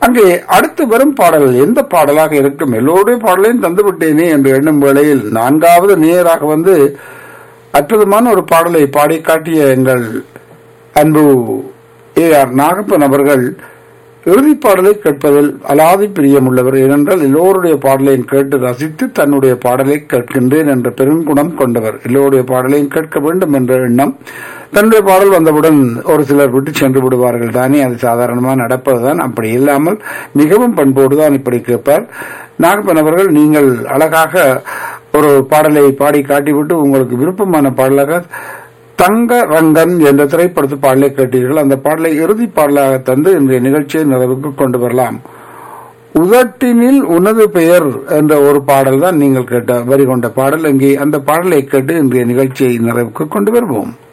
அங்கே அடுத்து வரும் பாடல் எந்த பாடலாக இருக்கும் எல்லோருடைய பாடலையும் தந்து விட்டேனே என்று எண்ணும் வேளையில் நான்காவது நேராக வந்து அற்புதமான ஒரு பாடலை பாடி காட்டிய எங்கள் அன்பு ஏ ஆர் நாகப்பன் அவர்கள் இறுதிப் பாடலை கேட்பதில் அலாதி பிரியமுள்ளவர் ஏனென்றால் எல்லோருடைய பாடலையும் கேட்டு ரசித்து தன்னுடைய பாடலை கேட்கின்றேன் என்ற பெருங்குணம் கொண்டவர் எல்லோருடைய பாடலையும் கேட்க வேண்டும் என்ற எண்ணம் தன்னுடைய பாடல் வந்தவுடன் ஒரு சிலர் விட்டு சென்று விடுவார்கள் தானே அது சாதாரணமாக நடப்பதுதான் அப்படி இல்லாமல் மிகவும் பண்போடு தான் இப்படி கேட்பார் நாகப்பன் அவர்கள் நீங்கள் அழகாக ஒரு பாடலை பாடி காட்டிவிட்டு உங்களுக்கு விருப்பமான பாடலாக தங்க ரங்கன் என்ற திரைப்படத்து பாடலை கேட்டீர்கள் அந்த பாடலை இறுதி பாடலாக தந்து இன்றைய நிகழ்ச்சியை நிறைவுக்கு கொண்டு வரலாம் உதட்டினில் உனது பெயர் என்ற ஒரு பாடல் தான் நீங்கள் கேட்ட வரி கொண்ட பாடல் இங்கே அந்த பாடலை கேட்டு இன்றைய நிகழ்ச்சியை நிறைவுக்கு கொண்டு வருவோம்